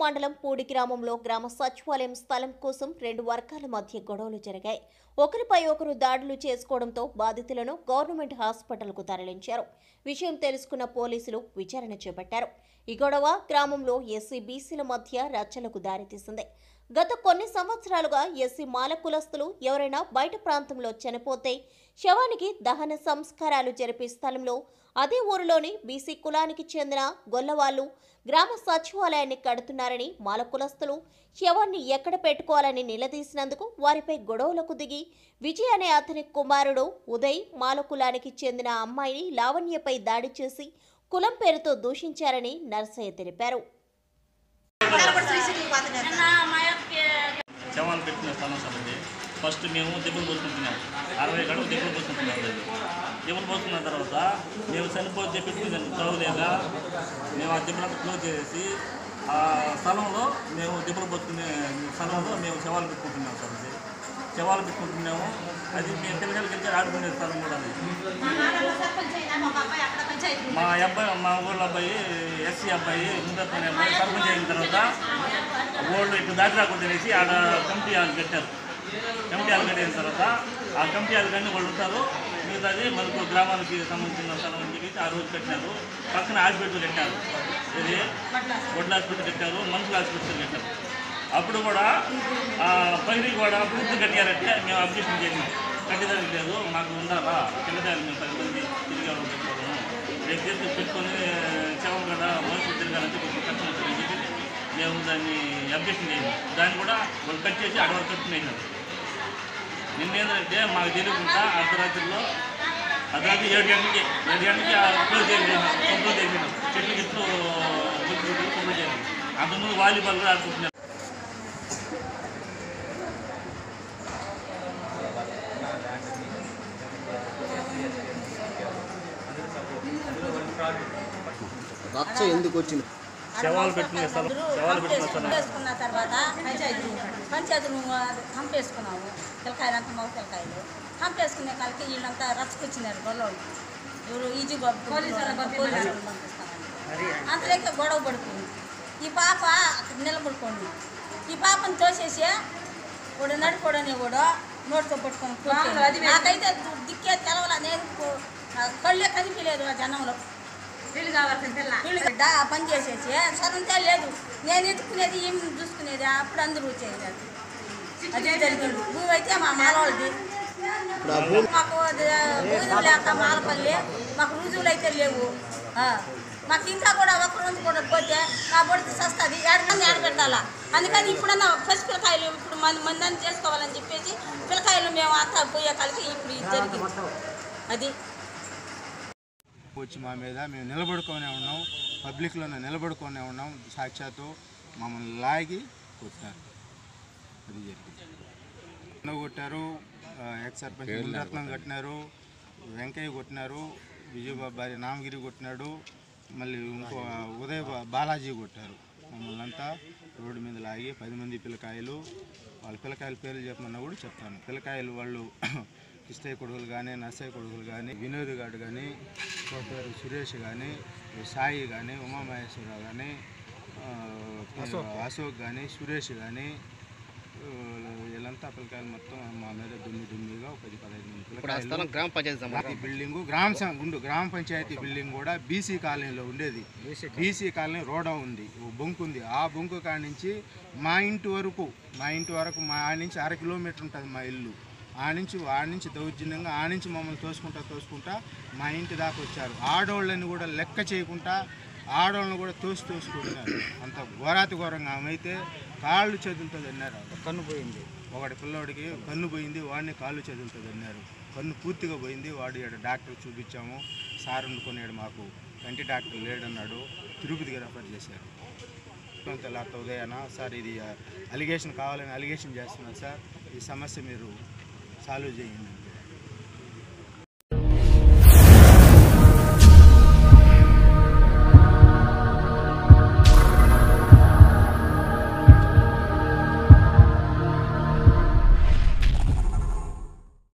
మండలం పూడి గ్రామంలో గ్రామ సచివాలయం స్థలం కోసం రెండు వర్గాల మధ్య గొడవలు జరిగాయి ఒకరిపై ఒకరు దాడులు చేసుకోవడంతో బాధితులను గవర్నమెంట్ హాస్పిటల్కు తరలించారు విషయం తెలుసుకున్న పోలీసులు విచారణ చేపట్టారు ఈ గొడవ గ్రామంలో ఎస్సీ బీసీల మధ్య రచ్చలకు దారితీసింది గత కొన్ని సంవత్సరాలుగా ఎస్సీ మాల కులస్తులు ఎవరైనా బయట ప్రాంతంలో చనిపోతే శవానికి దహన సంస్కారాలు జరిపే స్థలంలో అదే ఊరిలోని బీసీ కులానికి చెందిన గొల్లవాళ్లు గ్రామ సచివాలయాన్ని కడుతున్నారని మాల కులస్తులు శవాన్ని ఎక్కడ పెట్టుకోవాలని నిలదీసినందుకు వారిపై గొడవలకు దిగి విజయ్ అనే అతని కుమారుడు ఉదయ్ మాల కులానికి చెందిన అమ్మాయిని లావణ్యపై దాడి చేసి కులం పేరుతో దూషించారని నర్సయ్య తెలిపారు శవాలు పెట్టిన స్థలం సార్ అది ఫస్ట్ మేము దెబ్బలు పోసుకుంటున్నాం అరవై గడువు దెబ్బలు పోసుకుంటున్నాం లేదు దెబ్బలు పోసుకున్న తర్వాత మేము చనిపోతే పెట్టుకుని చదవలేక మేము ఆ దెబ్బలంతా క్లోజ్ చేసి ఆ స్థలంలో మేము దెబ్బలు పోసుకునే స్థలంలో మేము శవాలు పెట్టుకుంటున్నాం సార్ అది శవాలు పెట్టుకుంటున్నాము అది మేము పిల్లలకి వెళ్తే ఆడుకునే స్థలం కూడా అది మా అబ్బాయి మా ఊళ్ళో అబ్బాయి ఎస్సీ అబ్బాయి ముందత్తనే అబ్బాయి సర్పంచ్ అయిన తర్వాత ఊళ్ళో ఇటు దాటి రాకుండా అనేసి ఆడ కమిటీ వాళ్ళు కట్టారు కమిటీ వాళ్ళు కట్టిన తర్వాత ఆ కమిటీ వాళ్ళు కానీ వాళ్ళు ఉంటారు మిగతాది మనకు గ్రామానికి సంబంధించిన స్థలం అని చెప్పి ఆ రోజు కట్టినారు పక్కన హాస్పిటల్ కట్టారు ఇది గొడ్ల హాస్పిటల్ కట్టారు మనుషుల హాస్పిటల్ కట్టారు అప్పుడు కూడా ఆ పైరి కూడా పూర్తి కట్టారంటే మేము అబ్జెక్షన్ చేసినాం కట్టేదానికి లేదు మాకు ఉండాలా కిందదాన్ని మేము పది మంది తిరిగాము పెట్టుకోవడము రేపు చేసి పెట్టుకొని శవం కదా మనుషులు తిరగాలంటే కొంచెం కష్టం అవుతుందని చెప్పి మేము దాన్ని అబ్జెక్షన్ చేయాలి దాన్ని కూడా వాళ్ళు కట్ చేసి అడవారు కట్టుకునేసినారు నిన్న ఏంటంటే మాకు తెలియకుండా అర్ధరాత్రిలో అర్ధరాత్రి ఏడు గంటలకి ఏడు గంటలకి క్లోజ్ చేసినాం కంప్లీట్ చేసినాం చెట్లు గిట్లు కంప్లీట్ చేసినాం అంతకుముందు వాలీబాల్ కూడా ఆడుకుంటున్నారు రచ్చ ఎందుకు వచ్చింది శవాలు పెట్టిన స్థలం శవాలు పెట్టిన స్థలం చంపేసుకున్న తర్వాత పంచాయతీ పంచాయతీ చంపేసుకున్నాము పిల్లకాయలు అంతా మగ పిల్లకాయలు చంపేసుకునే కాలకి వీళ్ళంతా రచ్చుకొచ్చినారు గొల్లవాళ్ళు ఎవరు ఈజీ పోలీసులు పంపిస్తామని అంతలేక గొడవ పడుతుంది ఈ పాప అక్కడ నిలబడుకోండి ఈ పాపను తోసేసి వాడు నడుకోడని కూడా నోటితో పట్టుకొని కూర్చోండి. నాకైతే దిక్కే తెలవల నేను కో- నా కళ్ళే కనిపించలేదు ఆ జనంలో వీళ్ళు డా పని చేసేసి సరంతా లేదు నేను ఎత్తుకునేది ఏం చూసుకునేది అప్పుడు అందరూ వచ్చేది అది జరిగింది భూమి అయితే మా మాలవాళ్ళది ఇప్పుడు ఆ భూమి మాకు అది రుజువు లేక మాలపల్లి మాకు రుజువులు అయితే లేవు ఆ. మాకు ఇంకా కూడా ఒక రోజు కూడా పోతే నా బొడికి సస్తుంది ఏడమంది ఏడ పెట్టాలా అందుకని ఇప్పుడన్నా పసి పిల్లకాయలు ఇప్పుడు మంది మంది చేసుకోవాలని చెప్పేసి పిల్లకాయలు మేము అంతా పోయే కాలకి ఇప్పుడు ఇది జరిగింది అది వచ్చి మా మీద మేము నిలబడుకొనే ఉన్నాం పబ్లిక్లోనే నిలబడుకొనే ఉన్నాం సాక్షాత్తు మమ్మల్ని లాగి కొట్టారు అది జరిగింది ఎన్నో కొట్టారు ఆ, ఎక్స్ సర్పంచ్ మునిరత్నం కొట్టినారు వెంకయ్య కొట్టినారు విజయబాబు భార్య నామగిరి కొట్టినాడు మళ్ళీ ఇంకో ఉదయ్ బా- బాలాజీ కొట్టారు మమ్మల్ని అంతా రోడ్డు మీద లాగి పది మంది పిల్లకాయలు వాళ్ళ పిల్లకాయల పేర్లు చెప్పమన్నా కూడా చెప్తాను పిల్లకాయలు వాళ్ళు కిష్టయ్య కొడుకులు కానీ నర్సయ్య కొడుకులు కానీ వినోద్ గారు కానీ పేరు సురేష్ కానీ సాయి కానీ ఉమామహేశ్వరరావు కానీ అశోక్ కానీ సురేష్ కానీ వీళ్ళంతా పిల్లకాయలు మొత్తం మా మీద దుమ్మి దుమ్మిగా ఒక పది పదహైదు మంది పిల్లకాయలు గ్రామ పంచాయతీ ప్రతి బిల్డింగు గ్రామ సం- ఉండు గ్రామ పంచాయతీ బిల్డింగ్ కూడా బీసీ కాలనీలో ఉండేది బీసీ కాలనీ రోడా ఉంది ఓ బొంకు ఉంది ఆ బొంకు కాడి నుంచి మా ఇంటి వరకు మా ఇంటి వరకు మా ఆ నుంచి అర కిలోమీటర్ ఉంటుంది మా ఇల్లు ఆ నుంచి ఆ నుంచి దౌర్జన్యంగా ఆ నుంచి మమ్మల్ని తోసుకుంటా తోసుకుంటా మా ఇంటి దాకా వచ్చారు ఆడోళ్ళని కూడా లెక్క చేయకుండా ఆడవాళ్ళని కూడా తోసి తోసుకుంటున్నారు అంత ఘోరాతి ఘోరంగా ఆమె అయితే కాళ్ళు చేతులతో తిన్నారు కన్ను పోయింది ఒకటి పిల్లోడికి కన్ను పోయింది వాడిని కాళ్ళు చేతులతో తిన్నారు కన్ను పూర్తిగా పోయింది వాడు ఇక్కడ డాక్టర్ చూపించాము సార్ వండుకున్నాడు మాకు కంటి డాక్టర్ లేడన్నాడు తిరుపతికి రెఫర్ చేశారు తెల్లారితో ఉదయాన సార్ ఇది అలిగేషన్ కావాలని అలిగేషన్ చేస్తున్నారు సార్ ఈ సమస్య మీరు సాల్వ్ చేయండి